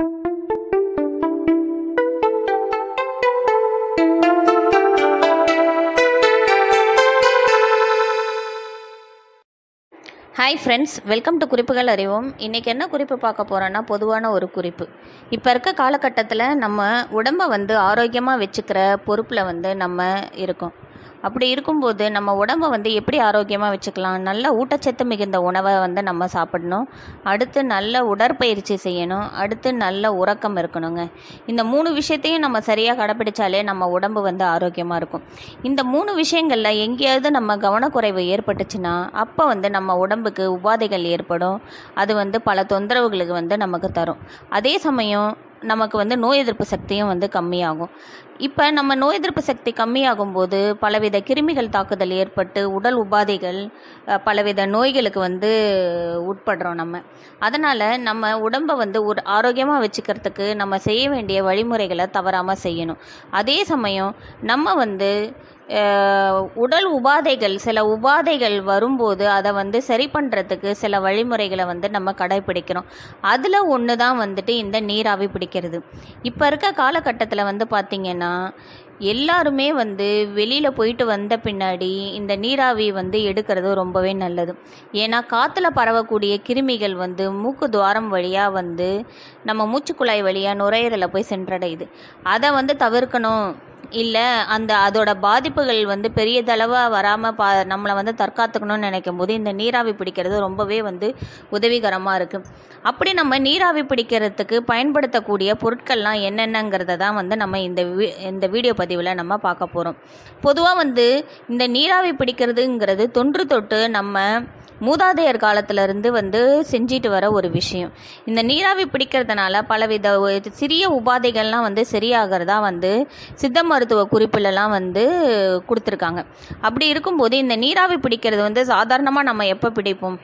hi friends welcome to குறிப்புகள் அறிவோம் இன்றைக்கி என்ன குறிப்பு பார்க்க போகிறோன்னா பொதுவான ஒரு குறிப்பு இப்போ இருக்க காலகட்டத்தில் நம்ம உடம்பை வந்து ஆரோக்கியமாக வச்சுக்கிற பொறுப்பில் வந்து நம்ம இருக்கோம் அப்படி இருக்கும்போது நம்ம உடம்பை வந்து எப்படி ஆரோக்கியமாக வச்சுக்கலாம் நல்ல ஊட்டச்சத்து மிகுந்த உணவை வந்து நம்ம சாப்பிடணும் அடுத்து நல்ல உடற்பயிற்சி செய்யணும் அடுத்து நல்ல உறக்கம் இருக்கணுங்க இந்த மூணு விஷயத்தையும் நம்ம சரியாக கடைப்பிடிச்சாலே நம்ம உடம்பு வந்து ஆரோக்கியமாக இருக்கும் இந்த மூணு விஷயங்களில் எங்கேயாவது நம்ம கவனக்குறைவு ஏற்பட்டுச்சுன்னா அப்போ வந்து நம்ம உடம்புக்கு உபாதைகள் ஏற்படும் அது வந்து பல தொந்தரவுகளுக்கு வந்து நமக்கு தரும் அதே சமயம் நமக்கு வந்து நோய் எதிர்ப்பு சக்தியும் வந்து கம்மியாகும் இப்போ நம்ம நோய் எதிர்ப்பு சக்தி கம்மியாகும் போது பலவித கிருமிகள் தாக்குதல் ஏற்பட்டு உடல் உபாதைகள் அஹ், பலவித நோய்களுக்கு வந்து உட்படுறோம் நம்ம அதனால் நம்ம உடம்பை வந்து ஒரு ஆரோக்கியமாக வச்சுக்கிறதுக்கு நம்ம செய்ய வேண்டிய வழிமுறைகளை தவறாமல் செய்யணும் அதே சமயம் நம்ம வந்து அஹ், உடல் உபாதைகள் சில உபாதைகள் வரும்போது அதை வந்து சரி பண்ணுறதுக்கு சில வழிமுறைகளை வந்து நம்ம கடைப்பிடிக்கிறோம் அதில் ஒன்று தான் வந்துட்டு இந்த நீராவி பிடிக்கிறது இப்போ இருக்க காலகட்டத்தில் வந்து பார்த்திங்கன்னா எல்லாருமே வந்து வெளியில் போயிட்டு வந்த பின்னாடி இந்த நீராவி வந்து எடுக்கிறது ரொம்பவே நல்லது ஏன்னா காற்றுல பரவக்கூடிய கிருமிகள் வந்து மூக்கு துவாரம் வழியாக வந்து நம்ம மூச்சுக்குழாய் வழியாக நுரையீரலை போய் சென்றடையுது அதை வந்து தவிர்க்கணும் இல்லை அந்த அதோட பாதிப்புகள் வந்து பெரியதளவாக வராமல் பா நம்மளை வந்து தற்காத்துக்கணும்னு நினைக்கும் போது இந்த நீராவி பிடிக்கிறது ரொம்பவே வந்து உதவிகரமாக இருக்குது அப்படி நம்ம நீராவி பிடிக்கிறதுக்கு பயன்படுத்தக்கூடிய பொருட்கள்லாம் என்னென்னங்கிறத தான் வந்து நம்ம இந்த வீ இந்த வீடியோ பதிவில் நம்ம பார்க்க போகிறோம் பொதுவாக வந்து இந்த நீராவி பிடிக்கிறதுங்கிறது தொன்று தொட்டு நம்ம மூதாதையர் காலத்திலிருந்து வந்து செஞ்சிட்டு வர ஒரு விஷயம் இந்த நீராவி பிடிக்கிறதுனால பலவித ஒ- சிறிய உபாதைகள்லாம் வந்து சரியாகிறதா வந்து சித்த மருத்துவ குறிப்பிலலாம் வந்து கொடுத்துருக்காங்க அப்படி இருக்கும்போது இந்த நீராவி பிடிக்கிறது வந்து சாதாரணமாக நம்ம எப்போ பிடிப்போம்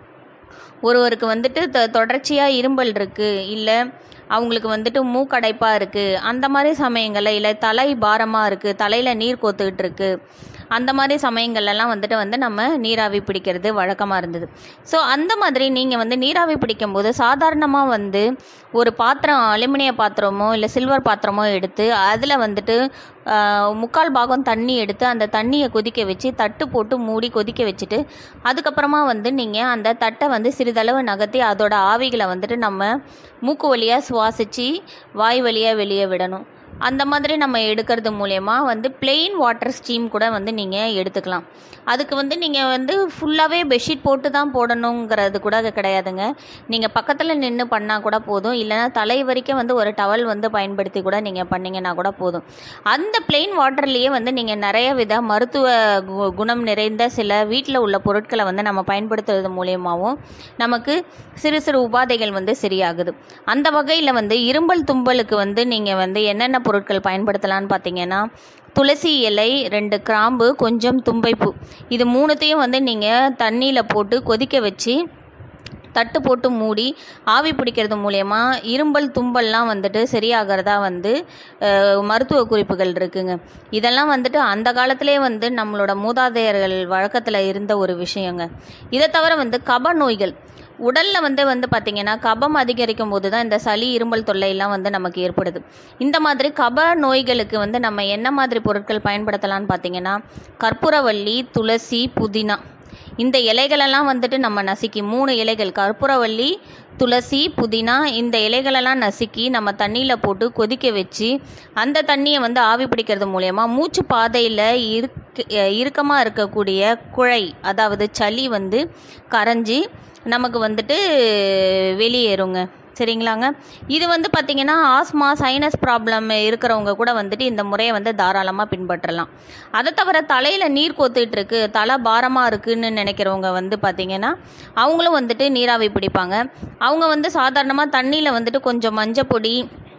ஒருவருக்கு வந்துட்டு த தொடர்ச்சியாக இரும்பல் இருக்குது இல்லை அவங்களுக்கு வந்துட்டு மூக்கடைப்பாக இருக்குது அந்த மாதிரி சமயங்களில் இல்லை தலை பாரமாக இருக்குது தலையில் நீர் கோத்துக்கிட்டு இருக்கு அந்த மாதிரி சமயங்கள்லாம் வந்துட்டு வந்து நம்ம நீராவி பிடிக்கிறது வழக்கமாக இருந்தது ஸோ அந்த மாதிரி நீங்கள் வந்து நீராவி பிடிக்கும்போது சாதாரணமாக வந்து ஒரு பாத்திரம் அலுமினிய பாத்திரமோ இல்லை சில்வர் பாத்திரமோ எடுத்து அதில் வந்துட்டு ஆஹ், முக்கால் பாகம் தண்ணி எடுத்து அந்த தண்ணியை கொதிக்க வச்சு தட்டு போட்டு மூடி கொதிக்க வச்சுட்டு அதுக்கப்புறமா வந்து நீங்கள் அந்த தட்டை வந்து சிறிதளவு நகர்த்தி அதோட ஆவிகளை வந்துட்டு நம்ம மூக்கு வழியாக சுவாசித்து வாய் வழியாக வெளியே விடணும் அந்த மாதிரி நம்ம எடுக்கிறது மூலயமா வந்து plain வாட்டர் ஸ்டீம் கூட வந்து நீங்கள் எடுத்துக்கலாம் அதுக்கு வந்து நீங்கள் வந்து ஃபுல்லாகவே பெட்ஷீட் போட்டு தான் போடணுங்கிறது கூட அது கிடையாதுங்க நீங்கள் பக்கத்தில் நின்று பண்ணால் கூட போதும் இல்லைன்னா தலை வரைக்கும் வந்து ஒரு டவல் வந்து பயன்படுத்தி கூட நீங்கள் பண்ணீங்கன்னா கூட போதும் அந்த plain வாட்டர்லேயே வந்து நீங்கள் நிறைய வித மருத்துவ கு- குணம் நிறைந்த சில வீட்டில் உள்ள பொருட்களை வந்து நம்ம பயன்படுத்துறது மூலியமாகவும் நமக்கு சிறு சிறு உபாதைகள் வந்து சரியாகுது அந்த வகையில் வந்து இரும்பல் தும்பலுக்கு வந்து நீங்கள் வந்து என்னென்ன பொருட்கள் பயன்படுத்தலாம்னு பார்த்தீங்கன்னா துளசி இலை ரெண்டு கிராம்பு கொஞ்சம் தும்பைப்பூ இது மூணுத்தையும் வந்து நீங்கள் தண்ணியில் போட்டு கொதிக்க வச்சு தட்டு போட்டு மூடி ஆவி பிடிக்கிறது மூலயமா இரும்பல் தும்பல்லாம் வந்துட்டு சரியாகிறதா வந்து அஹ், மருத்துவ குறிப்புகள் இருக்குங்க இதெல்லாம் வந்துட்டு அந்த காலத்திலே வந்து நம்மளோட மூதாதையர்கள் வழக்கத்தில் இருந்த ஒரு விஷயங்க இதை தவிர வந்து கப நோய்கள் உடலில் வந்து வந்து பார்த்திங்கன்னா கபம் அதிகரிக்கும் போது தான் இந்த சளி இருமல் தொல்லையெல்லாம் வந்து நமக்கு ஏற்படுது இந்த மாதிரி கப நோய்களுக்கு வந்து நம்ம என்ன மாதிரி பொருட்கள் பயன்படுத்தலாம்னு பார்த்தீங்கன்னா கற்பூரவள்ளி துளசி புதினா இந்த இலைகளெல்லாம் வந்துட்டு நம்ம நசுக்கி மூணு இலைகள் கற்பூரவள்ளி துளசி புதினா இந்த இலைகளெல்லாம் நசுக்கி நம்ம தண்ணியில் போட்டு கொதிக்க வச்சு அந்த தண்ணியை வந்து ஆவி பிடிக்கிறது மூலயமா மூச்சு பாதையில் இருக்க இறுக்கமாக இருக்கக்கூடிய குழை அதாவது சளி வந்து கரைஞ்சி நமக்கு வந்துட்டு வெளியேறுங்க சரிங்களாங்க இது வந்து பார்த்திங்கன்னா ஆஸ்மா சைனஸ் ப்ராப்ளம் இருக்கிறவங்க கூட வந்துட்டு இந்த முறையை வந்து தாராளமாக பின்பற்றலாம் அதை தவிர தலையில் நீர் கோத்துட்டு இருக்கு தலை பாரமாக இருக்குன்னு நினைக்கிறவங்க வந்து பார்த்திங்கன்னா அவங்களும் வந்துட்டு நீராவி பிடிப்பாங்க அவங்க வந்து சாதாரணமாக தண்ணியில் வந்துட்டு கொஞ்சம் மஞ்சப்பொடி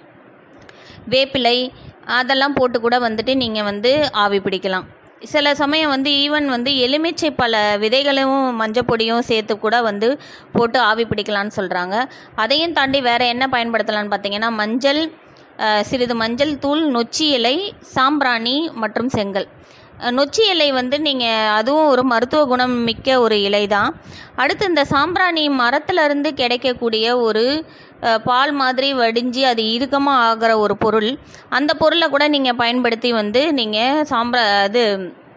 வேப்பிலை அதெல்லாம் போட்டு கூட வந்துட்டு நீங்கள் வந்து ஆவி பிடிக்கலாம் சில சமயம் வந்து ஈவன் வந்து எலுமிச்சை பல விதைகளும் மஞ்சப்பொடியும் சேர்த்து கூட வந்து போட்டு ஆவி பிடிக்கலான்னு சொல்கிறாங்க அதையும் தாண்டி வேறு என்ன பயன்படுத்தலாம்னு பார்த்தீங்கன்னா மஞ்சள் அஹ், சிறிது மஞ்சள் தூள் நொச்சி இலை சாம்பிராணி மற்றும் செங்கல் அஹ், நொச்சி இலை வந்து நீங்கள் அதுவும் ஒரு மருத்துவ குணம் மிக்க ஒரு இலை தான் அடுத்து இந்த சாம்பிராணி மரத்துல இருந்து கிடைக்கக்கூடிய ஒரு அஹ், பால் மாதிரி வடிஞ்சு அது இறுக்கமாக ஆகிற ஒரு பொருள் அந்த பொருளை கூட நீங்கள் பயன்படுத்தி வந்து நீங்கள் சாம்பிர அது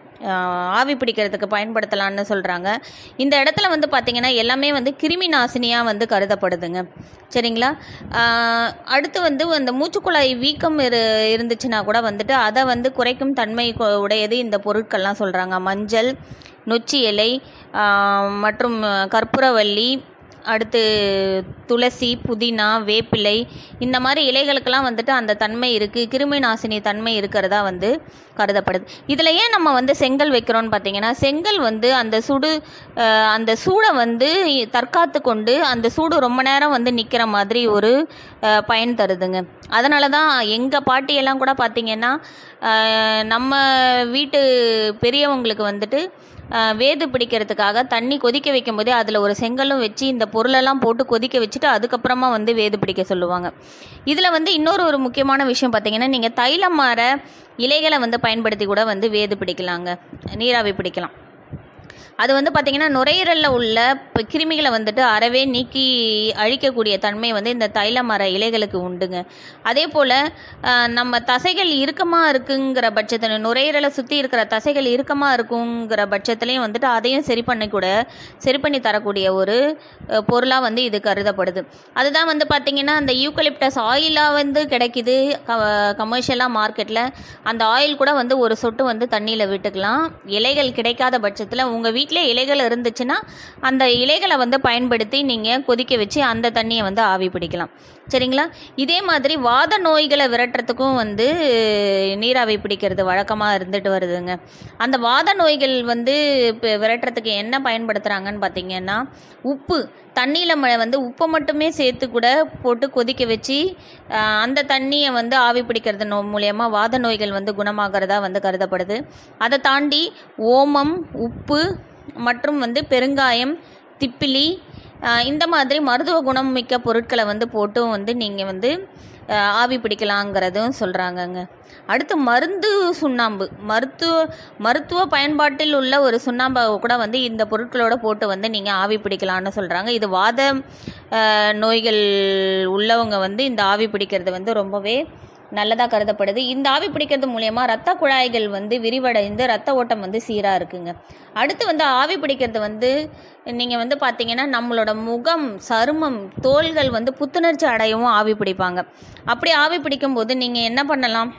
ஆஹ், ஆவி பிடிக்கிறதுக்கு பயன்படுத்தலாம்னு சொல்கிறாங்க இந்த இடத்துல வந்து பார்த்திங்கன்னா எல்லாமே வந்து கிருமி நாசினியாக வந்து கருதப்படுதுங்க சரிங்களா ஆஹ், அடுத்து வந்து அந்த மூச்சுக்குழாய் வீக்கம் இரு இருந்துச்சுன்னா கூட வந்துட்டு அதை வந்து குறைக்கும் தன்மை கொ- உடையது இந்த பொருட்கள்லாம் சொல்கிறாங்க மஞ்சள் நொச்சி இலை ஆஹ், மற்றும் கற்பூரவள்ளி அடுத்து துளசி புதினா வேப்பிலை இந்த மாதிரி இலைகளுக்கெல்லாம் வந்துட்டு அந்த தன்மை இருக்குது கிருமி நாசினி தன்மை இருக்கிறதா வந்து கருதப்படுது இதில் ஏன் நம்ம வந்து செங்கல் வைக்கிறோம்னு பார்த்தீங்கன்னா செங்கல் வந்து அந்த சுடு அஹ், அந்த சூடை வந்து தற்காத்து கொண்டு அந்த சூடு ரொம்ப நேரம் வந்து நிற்கிற மாதிரி ஒரு அஹ், பயன் தருதுங்க அதனால தான் எங்கள் பாட்டியெல்லாம் கூட பார்த்தீங்கன்னா அஹ், நம்ம வீட்டு பெரியவங்களுக்கு வந்துட்டு அஹ், வேது பிடிக்கிறதுக்காக தண்ணி கொதிக்க வைக்கும் போதே அதில் ஒரு செங்கலும் வச்சு இந்த பொருளெல்லாம் போட்டு கொதிக்க வச்சுட்டு அதுக்கப்புறமா வந்து வேது பிடிக்க சொல்லுவாங்க இதில் வந்து இன்னொரு ஒரு முக்கியமான விஷயம் பார்த்தீங்கன்னா நீங்கள் தைலம் மர இலைகளை வந்து பயன்படுத்தி கூட வந்து வேது பிடிக்கலாங்க நீராவி பிடிக்கலாம் அது வந்து பார்த்திங்கன்னா நுரையீரலில் உள்ள ப- கிருமிகளை வந்துட்டு அறவே நீக்கி அழிக்கக்கூடிய தன்மை வந்து இந்த தைல மர இலைகளுக்கு உண்டுங்க அதே போல் நம்ம தசைகள் இறுக்கமாக இருக்குங்கிற பட்சத்தில் நுரையீரலை சுற்றி இருக்கிற தசைகள் இறுக்கமாக இருக்குங்கிற பட்சத்துலேயும் வந்துட்டு அதையும் சரி பண்ணி கூட சரி பண்ணி தரக்கூடிய ஒரு பொருளாக வந்து இது கருதப்படுது அதுதான் வந்து பார்த்திங்கன்னா அந்த யூக்கலிப்டஸ் ஆயிலாக வந்து கிடைக்குது க கமர்ஷியலாக மார்க்கெட்டில் அந்த ஆயில் கூட வந்து ஒரு சொட்டு வந்து தண்ணியில் விட்டுக்கலாம் இலைகள் கிடைக்காத பட்சத்தில் உங்கள் வீட்டில் இலைகள் இருந்துச்சுன்னா அந்த இலைகளை வந்து பயன்படுத்தி நீங்கள் கொதிக்க வச்சு அந்த தண்ணியை வந்து ஆவி பிடிக்கலாம் சரிங்களா இதே மாதிரி வாத நோய்களை விரட்டுறதுக்கும் வந்து நீராவி பிடிக்கிறது வழக்கமாக இருந்துட்டு வருதுங்க அந்த வாத நோய்கள் வந்து இப்போ விரட்டுறதுக்கு என்ன பயன்படுத்துகிறாங்கன்னு பார்த்தீங்கன்னா உப்பு தண்ணியில் ம வந்து உப்பை மட்டுமே சேர்த்து கூட போட்டு கொதிக்க வச்சு ஆஹ், அந்த தண்ணியை வந்து ஆவி பிடிக்கிறது நோ மூலயமா வாத நோய்கள் வந்து குணமாகிறதா வந்து கருதப்படுது அதை தாண்டி ஓமம் உப்பு மற்றும் வந்து பெருங்காயம் திப்பிலி ஆஹ், இந்த மாதிரி மருத்துவ குணம் மிக்க பொருட்களை வந்து போட்டும் வந்து நீங்கள் வந்து ஆஹ், ஆவி பிடிக்கலாங்கிறதும் சொல்கிறாங்கங்க அடுத்து மருந்து சுண்ணாம்பு மருத்துவ மருத்துவ பயன்பாட்டில் உள்ள ஒரு சுண்ணாம்பை கூட வந்து இந்த பொருட்களோட போட்டு வந்து நீங்கள் ஆவி பிடிக்கலாம்னு சொல்கிறாங்க இது வாத ஆஹ், நோய்கள் உள்ளவங்க வந்து இந்த ஆவி பிடிக்கிறது வந்து ரொம்பவே நல்லதாக கருதப்படுது இந்த ஆவி பிடிக்கிறது மூலயமா ரத்த குழாய்கள் வந்து விரிவடைந்து ரத்த ஓட்டம் வந்து சீராக இருக்குங்க அடுத்து வந்து ஆவி பிடிக்கிறது வந்து நீங்கள் வந்து பார்த்தீங்கன்னா நம்மளோட முகம் சருமம் தோள்கள் வந்து புத்துணர்ச்சி அடையவும் ஆவி பிடிப்பாங்க அப்படி ஆவி பிடிக்கும்போது நீங்கள் என்ன பண்ணலாம்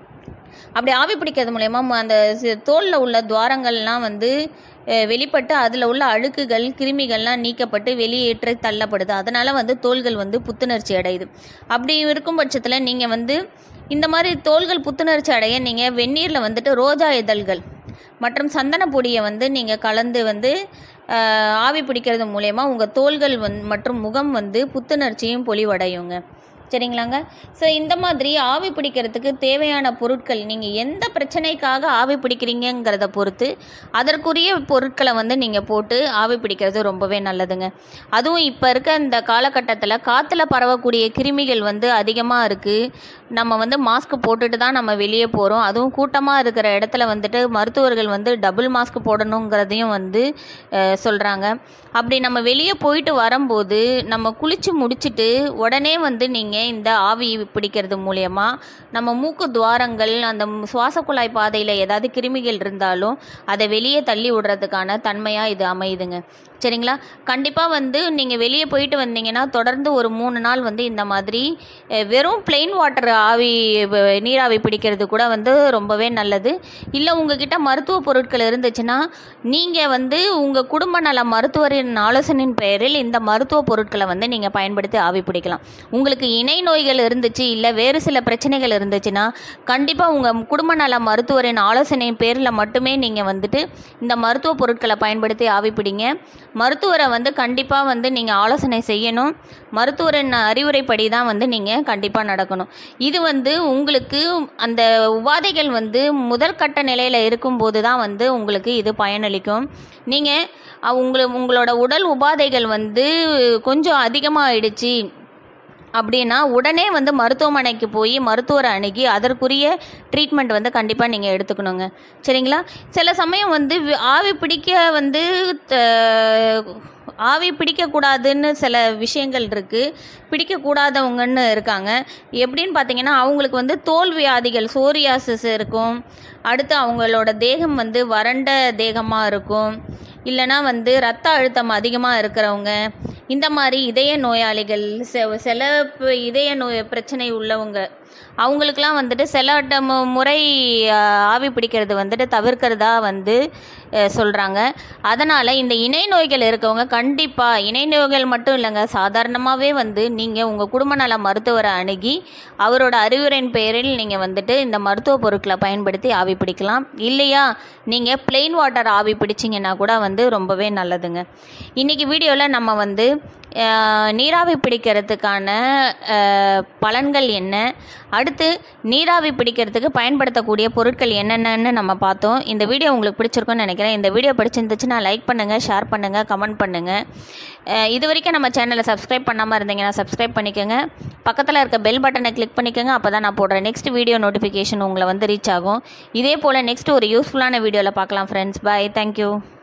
அப்படி ஆவி பிடிக்கிறது மூலயமா ம- அந்த தோலில் உள்ள துவாரங்கள்லாம் வந்து அஹ், வெளிப்பட்டு அதில் உள்ள அழுக்குகள் கிருமிகள்லாம் நீக்கப்பட்டு வெளியேற்ற தள்ளப்படுது அதனால் வந்து தோள்கள் வந்து புத்துணர்ச்சி அடையுது அப்படி இருக்கும் பட்சத்தில் நீங்கள் வந்து இந்த மாதிரி தோள்கள் புத்துணர்ச்சி அடைய நீங்கள் வெந்நீரில் வந்துட்டு ரோஜா இதழ்கள் மற்றும் சந்தன பொடியை வந்து நீங்கள் கலந்து வந்து அஹ், ஆவி பிடிக்கிறது மூலயமா உங்கள் தோள்கள் வந் மற்றும் முகம் வந்து புத்துணர்ச்சியும் பொலிவடையுங்க சரிங்களாங்க ஸோ இந்த மாதிரி ஆவி பிடிக்கிறதுக்கு தேவையான பொருட்கள் நீங்கள் எந்த பிரச்சனைக்காக ஆவி பிடிக்கிறீங்கங்கிறத பொறுத்து அதற்குரிய பொருட்களை வந்து நீங்கள் போட்டு ஆவி பிடிக்கிறது ரொம்பவே நல்லதுங்க அதுவும் இப்போ இருக்க இந்த காலகட்டத்தில் காற்றுல பரவக்கூடிய கிருமிகள் வந்து அதிகமாக இருக்குது நம்ம வந்து மாஸ்க் போட்டுட்டு தான் நம்ம வெளியே போகிறோம் அதுவும் கூட்டமாக இருக்கிற இடத்துல வந்துட்டு மருத்துவர்கள் வந்து டபுள் மாஸ்க் போடணுங்கிறதையும் வந்து சொல்கிறாங்க அப்படி நம்ம வெளியே போயிட்டு வரும்போது நம்ம குளித்து முடிச்சிட்டு உடனே வந்து நீங்கள் இந்த ஆவி பிடிக்கிறது மூலயமா நம்ம மூக்கு துவாரங்கள் அந்த மு- சுவாச குழாய் பாதையில் ஏதாவது கிருமிகள் இருந்தாலும் அதை வெளியே தள்ளி விடுறதுக்கான தன்மையாக இது அமையுதுங்க சரிங்களா கண்டிப்பாக வந்து நீங்கள் வெளியே போயிட்டு வந்தீங்கன்னா தொடர்ந்து ஒரு மூணு நாள் வந்து இந்த மாதிரி அஹ், வெறும் plain வாட்டர் ஆவி வ- நீராவி பிடிக்கிறது கூட வந்து ரொம்பவே நல்லது இல்லை உங்ககிட்ட மருத்துவ பொருட்கள் இருந்துச்சுன்னா நீங்கள் வந்து உங்கள் குடும்ப நல மருத்துவரின் ஆலோசனையின் பெயரில் இந்த மருத்துவ பொருட்களை வந்து நீங்கள் பயன்படுத்தி ஆவி பிடிக்கலாம் உங்களுக்கு இணை நோய்கள் இருந்துச்சு இல்லை வேறு சில பிரச்சனைகள் இருந்துச்சுன்னா கண்டிப்பாக உங்கள் குடும்ப நல மருத்துவரின் ஆலோசனையின் பேரில் மட்டுமே நீங்கள் வந்துட்டு இந்த மருத்துவ பொருட்களை பயன்படுத்தி ஆவி பிடிங்க மருத்துவரை வந்து கண்டிப்பாக வந்து நீங்கள் ஆலோசனை செய்யணும் மருத்துவரின் அறிவுரைப்படி தான் வந்து நீங்கள் கண்டிப்பாக நடக்கணும் இது வந்து உங்களுக்கு அந்த உபாதைகள் வந்து முதற்கட்ட நிலையில் இருக்கும்போது தான் வந்து உங்களுக்கு இது பயனளிக்கும் நீங்கள் உங்களை உங்களோட உடல் உபாதைகள் வந்து கொஞ்சம் அதிகமாகிடுச்சு அப்படின்னா உடனே வந்து மருத்துவமனைக்கு போய் மருத்துவரை அணுகி அதற்குரிய ட்ரீட்மெண்ட் வந்து கண்டிப்பாக நீங்கள் எடுத்துக்கணுங்க சரிங்களா சில சமயம் வந்து வி- ஆவி பிடிக்க வந்து த- ஆவி பிடிக்கக்கூடாதுன்னு சில விஷயங்கள் இருக்குது பிடிக்கக்கூடாதவங்கன்னு இருக்காங்க எப்படின்னு பார்த்தீங்கன்னா அவங்களுக்கு வந்து தோல் வியாதிகள் சோரியாசிஸ் இருக்கும் அடுத்து அவங்களோட தேகம் வந்து வறண்ட தேகமாக இருக்கும் இல்லைனா வந்து ரத்த அழுத்தம் அதிகமாக இருக்கிறவங்க இந்த மாதிரி இதய நோயாளிகள் செ சில ப- இதய நோய் பிரச்சனை உள்ளவங்க அவங்களுக்கெல்லாம் வந்துட்டு சில டம் முறை ஆ, ஆவி பிடிக்கிறது வந்துட்டு தவிர்க்கிறதா வந்து சொல்கிறாங்க அதனால் இந்த இணை நோய்கள் இருக்கவங்க கண்டிப்பாக இணை நோய்கள் மட்டும் இல்லைங்க சாதாரணமாகவே வந்து நீங்கள் உங்கள் குடும்ப நல மருத்துவரை அணுகி அவரோட அறிவுரையின் பேரில் நீங்கள் வந்துட்டு இந்த மருத்துவ பொருட்களை பயன்படுத்தி ஆவி பிடிக்கலாம் இல்லையா நீங்கள் plain வாட்டர் ஆவி பிடிச்சிங்கன்னா கூட வந்து ரொம்பவே நல்லதுங்க இன்றைக்கி வீடியோவில் நம்ம வந்து அஹ், நீராவி பிடிக்கிறதுக்கான அஹ், பலன்கள் என்ன அடுத்து நீராவி பிடிக்கிறதுக்கு பயன்படுத்தக்கூடிய பொருட்கள் என்னென்னன்னு நம்ம பார்த்தோம் இந்த வீடியோ உங்களுக்கு பிடிச்சிருக்கும்னு நினைக்கிறேன் இந்த வீடியோ பிடிச்சிருந்துச்சுன்னா லைக் பண்ணுங்கள் ஷேர் பண்ணுங்கள் கமெண்ட் பண்ணுங்கள் அஹ், இது வரைக்கும் நம்ம சேனலை சப்ஸ்கிரைப் பண்ணாமல் இருந்தீங்கன்னா சப்ஸ்கிரைப் பண்ணிக்கோங்க பக்கத்தில் இருக்க பெல் பட்டனை கிளிக் பண்ணிக்கோங்க அப்போ தான் நான் போடுற நெக்ஸ்ட் வீடியோ நோட்டிஃபிகேஷன் உங்களை வந்து ரீச் ஆகும் இதே போல் நெக்ஸ்ட் ஒரு யூஸ்ஃபுல்லான வீடியோவில் பார்க்கலாம் ஃப்ரெண்ட்ஸ் பாய் தேங்க்யூ